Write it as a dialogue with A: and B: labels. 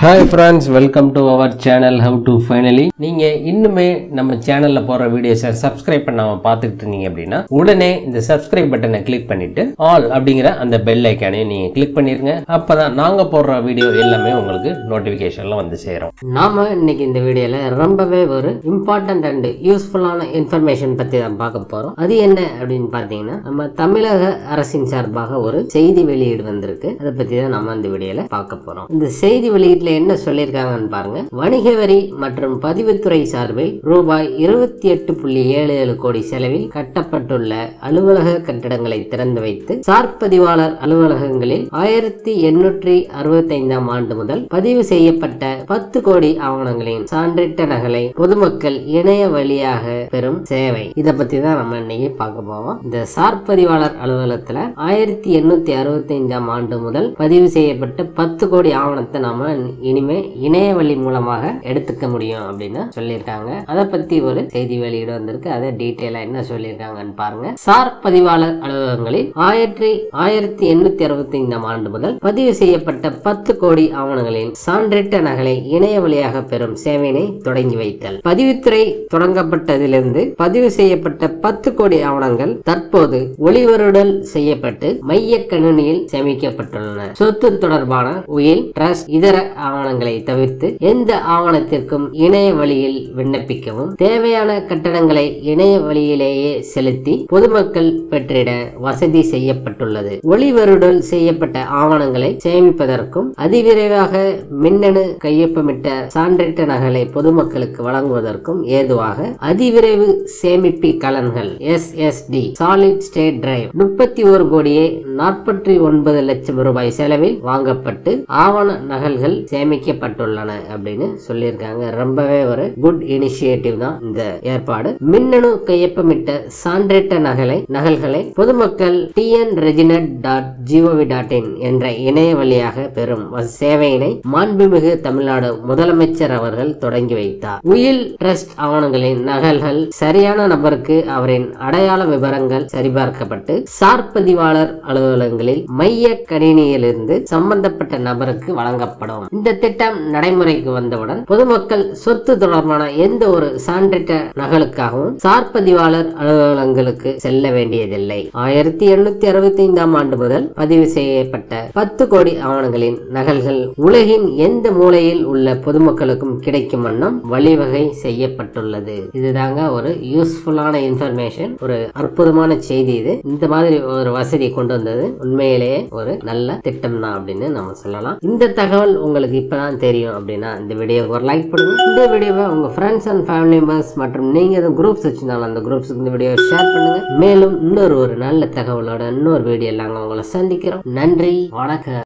A: hi friends welcome to our channel how to finally நீங்கள் இன்னுமே நம்ம சேனலில் போடுற வீடியோஸை சப்ஸ்கிரைப் பண்ணாமல் பார்த்துக்கிட்டு இருந்தீங்க அப்படின்னா உடனே இந்த சப்ஸ்கிரைப் பட்டனை கிளிக் பண்ணிட்டு ஆல் அப்படிங்கிற அந்த பெல் ஐக்கானையும் நீங்கள் கிளிக் பண்ணிருங்க அப்போ தான் நாங்கள் போடுற வீடியோ எல்லாமே உங்களுக்கு நோட்டிஃபிகேஷனில் வந்து சேரும்
B: நாம இன்னைக்கு இந்த வீடியோல ரொம்பவே ஒரு இம்பார்ட்டன்ட் அண்ட் யூஸ்ஃபுல்லான இன்ஃபர்மேஷன் பத்தி தான் பார்க்க போறோம் அது என்ன அப்படின்னு பார்த்தீங்கன்னா நம்ம தமிழக அரசின் சார்பாக ஒரு செய்தி வெளியீடு வந்திருக்கு அதை பத்தி தான் நம்ம இந்த வீடியோல பார்க்க போறோம் இந்த செய்தி வெளியீட்டுல என்ன சொல்லியிருக்காங்கன்னு பாருங்க வணிக வரி மற்றும் பதிவுத்துறை சார்பில் ரூபாய் இருபத்தி எட்டு புள்ளி ஏழு ஏழு கோடி செலவில் கட்டப்பட்டுள்ள அலுவலக கட்டடங்களை திறந்து வைத்து சார் பதிவாளர் அலுவலகங்களில் ஆயிரத்தி எண்ணூற்றி அறுபத்தைந்தாம் ஆண்டு முதல் பதிவு செய்யப்பட்ட பத்து கோடி ஆவணங்களின் சான்றிட்ட நகலை பொதுமக்கள் இணைய வழியாக பெறும் சேவை இதை பத்தி தான் நம்ம இன்னைக்கு பார்க்க போவோம் இந்த சார் பதிவாளர் அலுவலகத்துல ஆயிரத்தி எண்ணூத்தி அறுபத்தைந்தாம் ஆண்டு முதல் பதிவு செய்யப்பட்ட பத்து கோடி ஆவணத்தை நாம இனிமே இணைய வழி மூலமாக எடுத்துக்க முடியும் அப்படின்னு சொல்லியிருக்காங்க அதை பத்தி ஒரு செய்தி வெளியீடு வந்திருக்கு அதை டீட்டெயிலா என்ன சொல்லியிருக்காங்கன்னு பாருங்க சார் பதிவாளர் அலுவலகங்களில் ஆயிரத்தி ஆயிரத்தி எண்ணூத்தி அறுபத்தி ஐந்தாம் ஆண்டு முதல் பதிவு செய்யப்பட்ட பத்து கோடி ஆவணங்களின் சான்றிட்ட நகலை இணைய வழியாக பெறும் சேவையினை தொடங்கி வைத்தல் பதிவுத்துறை தொடங்கப்பட்டதிலிருந்து பதிவு செய்யப்பட்ட பத்து கோடி ஆவணங்கள் தற்போது ஒளிவருடல் செய்யப்பட்டு மைய கணினியில் சேமிக்கப்பட்டுள்ளன சொத்து தொடர்பான உயில் ட்ரஸ்ட் இதர ஆவணங்களை தவிர்த்து எந்த ஆவணத்திற்கும் இணைய வழியில் விண்ணப்பிக்கவும் தேவையான கட்டணங்களை இணைய வழியிலேயே செலுத்தி பொதுமக்கள் பெற்றிட வசதி செய்யப்பட்டுள்ளது ஒளிவருடல் செய்யப்பட்ட ஆவணங்களை சேமிப்பதற்கும் அதிவிரைவாக மின்னணு கையொப்பமிட்ட சான்றிட்ட நகலை பொதுமக்களுக்கு வழங்குவதற்கும் ஏதுவாக அதிவிரைவு சேமிப்பி கலன்கள் எஸ்எஸ்டி சாலிட் ஸ்டேட் டிரைவ் முப்பத்தி ஒரு கோடியே நாற்பத்தி ஒன்பது லட்சம் ரூபாய் செலவில் வாங்கப்பட்டு ஆவண நகல்கள் சேமிக்கப்பட்டுள்ளன அப்படின்னு சொல்லியிருக்காங்க ரொம்பவே ஒரு குட் இனிஷியேட்டிவ் தான் இந்த ஏற்பாடு மின்னணு கையொப்பமிட்ட சான்றிட்ட நகலை நகல்களை பொதுமக்கள் TN reginet dot G O V dot in என்ற இணைய வழியாக பெறும் வ- சேவையினை மாண்புமிகு தமிழ்நாடு முதலமைச்சர் அவர்கள் தொடங்கி வைத்தார் உயில் ட்ரஸ்ட் ஆவணங்களின் நகல்கள் சரியான நபருக்கு அவரின் அடையாள விவரங்கள் சரிபார்க்கப்பட்டு சார் பதிவாளர் அலுவலகங்களில் மைய கணினியிலிருந்து சம்பந்தப்பட்ட நபருக்கு வழங்கப்படும் இந்த திட்டம் நடைமுறைக்கு வந்தவுடன் பொதுமக்கள் சொத்து தொடர்பான எந்த ஒரு சான்றிட்ட நகலுக்காகவும் சார் பதிவாளர் அலுவலகங்களுக்கு செல்ல வேண்டியதில்லை ஆயிரத்தி எண்ணூத்தி அறுபத்தி ஐந்தாம் ஆண்டு முதல் பதிவு செய்யப்பட்ட பத்து கோடி ஆவணங்களின் நகல்கள் உலகின் எந்த மூலையில் உள்ள பொதுமக்களுக்கும் கிடைக்கும் வண்ணம் வழிவகை செய்யப்பட்டுள்ளது இதுதாங்க ஒரு யூஸ்ஃபுல்லான இன்ஃபர்மேஷன் ஒரு அற்புதமான செய்தி இது இந்த மாதிரி ஒரு வசதி கொண்டு வந்தது உண்மையிலேயே ஒரு நல்ல திட்டம் தான் அப்படின்னு நம்ம சொல்லலாம் இந்த தகவல் உங்களுக்கு இப்பதான் தெரியும் அப்படின்னா இந்த வீடியோக்கு ஒரு லைக் பண்ணுங்க இந்த வீடியோவை உங்க ஃப்ரெண்ட்ஸ் அண்ட் ஃபேமிலி மெம்பர்ஸ் மற்றும் நீங்க எதுவும் குரூப்ஸ் வச்சிருந்தாலும் அந்த குரூப்ஸ்க்கு இந்த வீடியோ ஷேர் பண்ணுங்க மேலும் இன்னொரு ஒரு நல்ல தகவலோட இன்னொரு வீடியோ நாங்க உங்களை சந்திக்கிறோம் நன்றி வணக்கம்